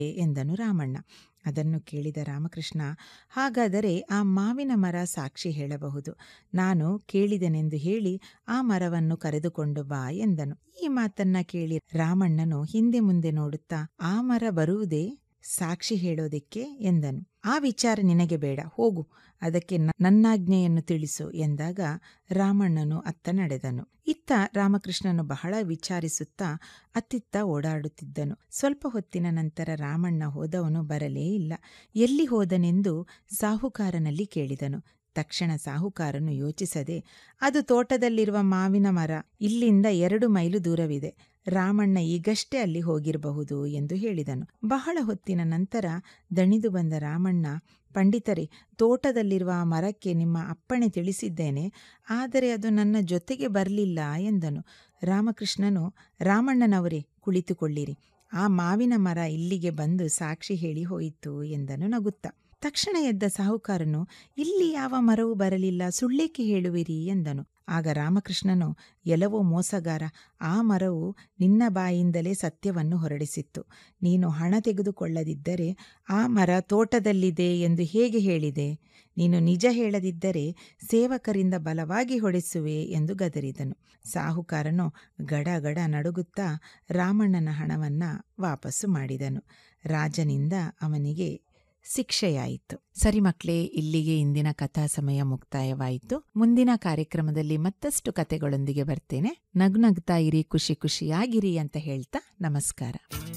ಎಂದನು ರಾಮಣ್ಣ ಅದನ್ನು ಕೇಳಿದ ರಾಮಕೃಷ್ಣ ಹಾಗಾದರೆ ಆ ಮಾವಿನ ಮರ ಸಾಕ್ಷಿ ಹೇಳಬಹುದು ನಾನು ಕೇಳಿದೆನೆಂದು ಹೇಳಿ ಆ ಮರವನ್ನು ಕರೆದುಕೊಂಡು ಬಾ ಎಂದನು ಈ ಮಾತನ್ನ ಕೇಳಿ ರಾಮಣ್ಣನು ಹಿಂದೆ ಮುಂದೆ ನೋಡುತ್ತಾ ಆ ಮರ ಬರುವುದೇ ಸಾಕ್ಷಿ ಹೇಳೋದಕ್ಕೆ ಎಂದನು ಆ ವಿಚಾರ ನಿನಗೆ ಬೇಡ ಹೋಗು ಅದಕ್ಕೆ ನನ್ನಾಜ್ಞೆಯನ್ನು ತಿಳಿಸು ಎಂದಾಗ ರಾಮಣ್ಣನು ಅತ್ತ ನಡೆದನು ಇತ್ತ ರಾಮಕೃಷ್ಣನು ಬಹಳ ವಿಚಾರಿಸುತ್ತಾ ಅತ್ತಿತ್ತ ಓಡಾಡುತ್ತಿದ್ದನು ಸ್ವಲ್ಪ ಹೊತ್ತಿನ ನಂತರ ರಾಮಣ್ಣ ಹೋದವನು ಬರಲೇ ಇಲ್ಲ ಎಲ್ಲಿ ಹೋದನೆಂದು ಸಾಹುಕಾರನಲ್ಲಿ ಕೇಳಿದನು ತಕ್ಷಣ ಸಾಹುಕಾರನು ಯೋಚಿಸದೆ ಅದು ತೋಟದಲ್ಲಿರುವ ಮಾವಿನ ಮರ ಇಲ್ಲಿಂದ ಎರಡು ಮೈಲು ದೂರವಿದೆ ರಾಮಣ್ಣ ಈಗಷ್ಟೇ ಅಲ್ಲಿ ಹೋಗಿರಬಹುದು ಎಂದು ಹೇಳಿದನು ಬಹಳ ಹೊತ್ತಿನ ನಂತರ ದಣಿದು ಬಂದ ರಾಮಣ್ಣ ಪಂಡಿತರೆ ತೋಟದಲ್ಲಿರುವ ಆ ಮರಕ್ಕೆ ನಿಮ್ಮ ಅಪ್ಪಣೆ ತಿಳಿಸಿದ್ದೇನೆ ಆದರೆ ಅದು ನನ್ನ ಜೊತೆಗೆ ಬರಲಿಲ್ಲ ಎಂದನು ರಾಮಕೃಷ್ಣನು ರಾಮಣ್ಣನವರೇ ಕುಳಿತುಕೊಳ್ಳಿರಿ ಆ ಮಾವಿನ ಮರ ಇಲ್ಲಿಗೆ ಬಂದು ಸಾಕ್ಷಿ ಹೇಳಿ ಹೋಯಿತು ಎಂದನು ನಗುತ್ತ ತಕ್ಷಣ ಎದ್ದ ಸಾಹುಕಾರನು ಇಲ್ಲಿ ಯಾವ ಮರವೂ ಬರಲಿಲ್ಲ ಸುಳ್ಳೇಕೆ ಹೇಳುವಿರಿ ಎಂದನು ಆಗ ರಾಮಕೃಷ್ಣನು ಎಲವೋ ಮೋಸಗಾರ ಆ ಮರವು ನಿನ್ನ ಬಾಯಿಂದಲೇ ಸತ್ಯವನ್ನು ಹೊರಡಿಸಿತ್ತು ನೀನು ಹಣ ತೆಗೆದುಕೊಳ್ಳದಿದ್ದರೆ ಆ ಮರ ತೋಟದಲ್ಲಿದೆ ಎಂದು ಹೇಗೆ ಹೇಳಿದೆ ನೀನು ನಿಜ ಹೇಳದಿದ್ದರೆ ಸೇವಕರಿಂದ ಬಲವಾಗಿ ಹೊಡೆಸುವೆ ಎಂದು ಗದರಿದನು ಸಾಹುಕಾರನು ಗಡ ಗಡ ನಡುಗುತ್ತಾ ರಾಮಣ್ಣನ ಹಣವನ್ನ ವಾಪಸ್ಸು ಮಾಡಿದನು ರಾಜನಿಂದ ಅವನಿಗೆ ಶಿಕ್ಷೆಯಾಯಿತು ಸರಿ ಮಕ್ಕಳೇ ಇಲ್ಲಿಗೆ ಇಂದಿನ ಕಥಾ ಸಮಯ ಮುಕ್ತಾಯವಾಯಿತು ಮುಂದಿನ ಕಾರ್ಯಕ್ರಮದಲ್ಲಿ ಮತ್ತಷ್ಟು ಕತೆಗಳೊಂದಿಗೆ ಬರ್ತೇನೆ ನಗ್ನಗ್ತಾ ಇರಿ ಖುಷಿ ಖುಷಿಯಾಗಿರಿ ಅಂತ ಹೇಳ್ತಾ ನಮಸ್ಕಾರ